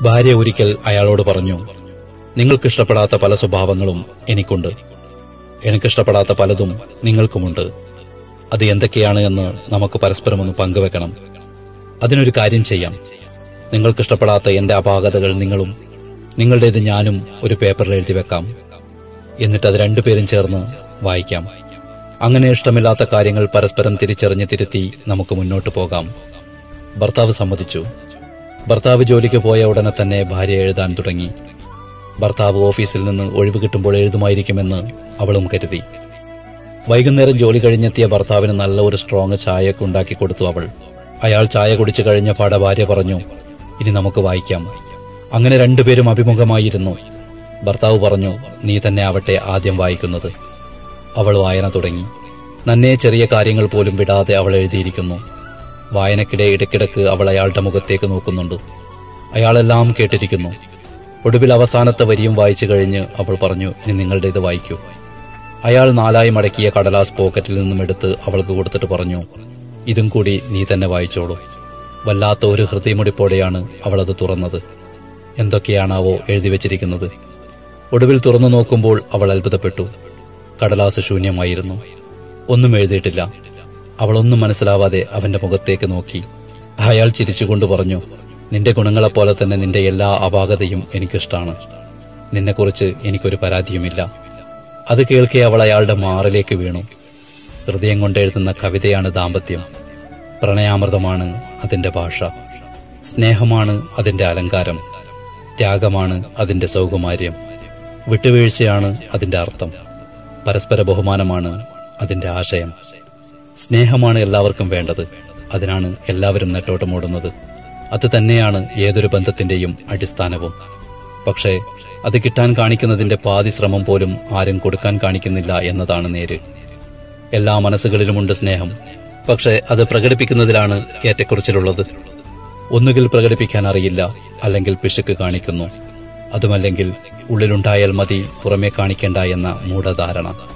ഭാര്യ ഒരിക്കൽ അയാളോട് പറഞ്ഞു നിങ്ങൾക്കിഷ്ടപ്പെടാത്ത പല സ്വഭാവങ്ങളും എനിക്കുണ്ട് എനിക്കിഷ്ടപ്പെടാത്ത പലതും നിങ്ങൾക്കുമുണ്ട് അത് എന്തൊക്കെയാണ് എന്ന് നമുക്ക് പരസ്പരം ഒന്ന് പങ്കുവെക്കണം അതിനൊരു കാര്യം ചെയ്യാം നിങ്ങൾക്കിഷ്ടപ്പെടാത്ത എന്റെ അപാകതകൾ നിങ്ങളും നിങ്ങളുടേത് ഞാനും ഒരു പേപ്പറിൽ എഴുതി വെക്കാം എന്നിട്ട് അത് രണ്ടുപേരും ചേർന്ന് വായിക്കാം അങ്ങനെ ഇഷ്ടമില്ലാത്ത കാര്യങ്ങൾ പരസ്പരം തിരിച്ചറിഞ്ഞ് തിരുത്തി നമുക്ക് മുന്നോട്ട് പോകാം ഭർത്താവ് സമ്മതിച്ചു ഭർത്താവ് ജോലിക്ക് പോയ ഉടനെ തന്നെ ഭാര്യ എഴുതാൻ തുടങ്ങി ഭർത്താവ് ഓഫീസിൽ നിന്ന് ഒഴിവ് കിട്ടുമ്പോൾ എഴുതുമായിരിക്കുമെന്ന് അവളും കരുതി വൈകുന്നേരം ജോലി കഴിഞ്ഞെത്തിയ ഭർത്താവിന് നല്ല ഒരു സ്ട്രോങ് ചായയൊക്കെ ഉണ്ടാക്കി കൊടുത്തു അവൾ അയാൾ ചായ കുടിച്ചു കഴിഞ്ഞ പാട ഭാര്യ പറഞ്ഞു ഇനി നമുക്ക് വായിക്കാം അങ്ങനെ രണ്ടുപേരും അഭിമുഖമായിരുന്നു ഭർത്താവ് പറഞ്ഞു നീ തന്നെ ആവട്ടെ ആദ്യം വായിക്കുന്നത് അവൾ വായന തുടങ്ങി നന്നേ ചെറിയ കാര്യങ്ങൾ പോലും വിടാതെ അവൾ എഴുതിയിരിക്കുന്നു വായനക്കിടെ ഇടയ്ക്കിടക്ക് അവൾ അയാളുടെ മുഖത്തേക്ക് നോക്കുന്നുണ്ട് അയാളെല്ലാം കേട്ടിരിക്കുന്നു ഒടുവിൽ അവസാനത്തെ വരിയും വായിച്ചു കഴിഞ്ഞ് അവൾ പറഞ്ഞു ഇനി നിങ്ങളുടെ ഇത് വായിക്കൂ അയാൾ നാലായി മടക്കിയ കടലാസ് പോക്കറ്റിൽ നിന്നും എടുത്ത് അവൾക്ക് കൊടുത്തിട്ട് പറഞ്ഞു ഇതും കൂടി നീ തന്നെ വായിച്ചോളൂ വല്ലാത്ത ഒരു ഹൃദയമുടിപ്പോടെയാണ് അവളത് തുറന്നത് എന്തൊക്കെയാണാവോ എഴുതി വച്ചിരിക്കുന്നത് ഒടുവിൽ തുറന്നു നോക്കുമ്പോൾ അവൾ അത്ഭുതപ്പെട്ടു കടലാസ് ശൂന്യമായിരുന്നു ഒന്നും എഴുതിയിട്ടില്ല അവളൊന്നും മനസ്സിലാവാതെ അവന്റെ മുഖത്തേക്ക് നോക്കി അയാൾ ചിരിച്ചുകൊണ്ട് പറഞ്ഞു നിന്റെ ഗുണങ്ങളെപ്പോലെ തന്നെ നിന്റെ എല്ലാ അപാകതയും എനിക്കിഷ്ടാണ് നിന്നെക്കുറിച്ച് എനിക്കൊരു പരാതിയുമില്ല അത് കേൾക്കെ അവൾ അയാളുടെ മാറിലേക്ക് വീണു ഹൃദയം കൊണ്ട് എഴുതുന്ന കവിതയാണ് ദാമ്പത്യം പ്രണയാമൃതമാണ് അതിന്റെ ഭാഷ സ്നേഹമാണ് അതിന്റെ അലങ്കാരം ത്യാഗമാണ് അതിന്റെ സൗകുമാര്യം വിട്ടുവീഴ്ചയാണ് അതിന്റെ അർത്ഥം പരസ്പര ബഹുമാനമാണ് അതിന്റെ ആശയം സ്നേഹമാണ് എല്ലാവർക്കും വേണ്ടത് അതിനാണ് എല്ലാവരും നെട്ടോട്ടമോടുന്നത് അത് തന്നെയാണ് ഏതൊരു ബന്ധത്തിന്റെയും അടിസ്ഥാനവും പക്ഷേ അത് കിട്ടാൻ കാണിക്കുന്നതിന്റെ പാതി ശ്രമം പോലും ആരും കൊടുക്കാൻ കാണിക്കുന്നില്ല എന്നതാണ് നേര് എല്ലാ മനസ്സുകളിലുമുണ്ട് സ്നേഹം പക്ഷേ അത് പ്രകടിപ്പിക്കുന്നതിലാണ് ഏറ്റക്കുറച്ചിലുള്ളത് ഒന്നുകിൽ പ്രകടിപ്പിക്കാൻ അറിയില്ല അല്ലെങ്കിൽ പിശുക്ക് കാണിക്കുന്നു അതുമല്ലെങ്കിൽ ഉള്ളിലുണ്ടായാൽ മതി പുറമേ കാണിക്കേണ്ട എന്ന മൂഢധാരണ